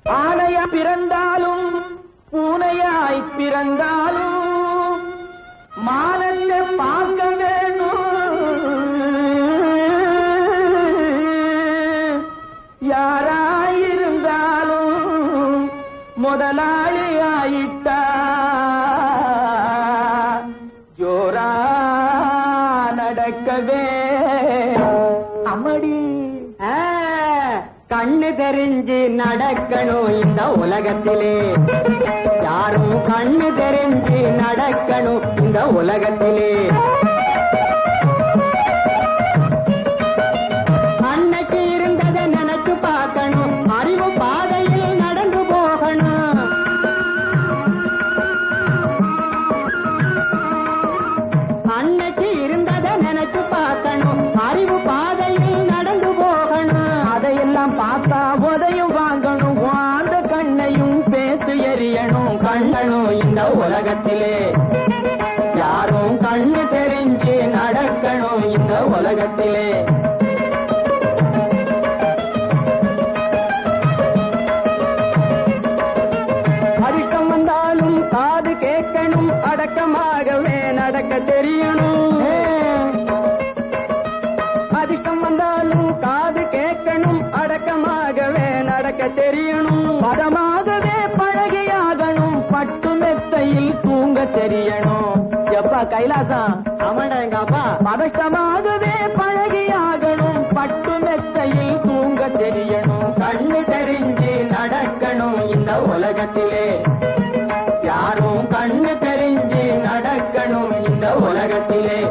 ஆனையா பிறந்தாலும் பூனையாய் பிறந்தாலும் மானத்தை பார்க்க வேணும் யாராயிருந்தாலும் முதலாளி ஆயிட்டா ஜோரா நடக்கவே அம்மடி ஆ, கண்ணு தெரிஞ்சு நடக்கணும் இந்த உலகத்திலே யாரும் கண்ணு தெரிஞ்சு நடக்கணும் இந்த உலகத்திலே அன்னைக்கு இருந்ததை நினைச்சு பார்க்கணும் அறிவு பாதையில் நடந்து போகணும் அன்னைக்கு இருந்ததை நினைச்சு பார்க்கணும் அறிவு பாதையில் நடந்து போகணும் அதையெல்லாம் பார்த்தா உதையும் வாங்கணும் வாந்த கண்ணையும் பேசு எறியணும் கண்ணனும் இந்த உலகத்திலே யாரும் கண்ணு தெரிஞ்சு நடக்கணும் இந்த உலகத்திலே அதிர்ஷ்டம் வந்தாலும் காது கேட்கணும் அடக்கமாகவே நடக்க தெரியணும் அதிர்ஷ்டம் வந்தாலும் காது கேட்கணும் அடக்கமாகவே நடக்க தெரியணும் பதமாகவே பழகியாகணும் பட்டு மெத்தையில் தூங்க தெரியணும் எப்பா கைலாசம் ஆமாண்டா எங்க அப்பா பதஷ்டமாகவே பழகியாகணும் பட்டு மெத்தையில் தூங்க தெரியணும் கண்ணு தெரிஞ்சு நடக்கணும் இந்த உலகத்திலே யாரும் கண்ணு தெரிஞ்சு நடக்கணும் இந்த உலகத்திலே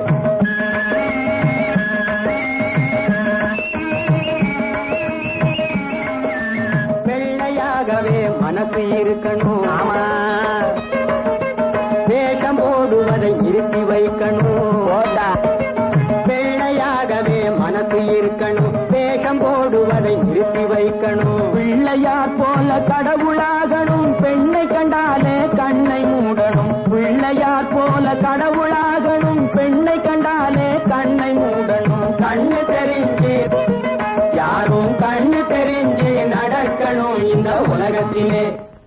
வெள்ளையாகவே மனசு இருக்கணும் ஆமா வேஷம் போடுவதை நிறுத்தி வைக்கணும் போடா வெள்ளையாகவே மனசு இருக்கணும் வேஷம் போடுவதை நிறுத்தி வைக்கணும் பிள்ளையார் போல கடவுளாகணும் பெண்ணை கண்டாலே கண்ணை மூடணும் பிள்ளையார் போல கடவுளாகணும் பெண்ணை கண்டாலே கண்ணை மூடணும் கண்ணு தெரிஞ்சு யாரும் கண்ணு தெரிஞ்சு நடக்கணும் இந்த உலகத்திலே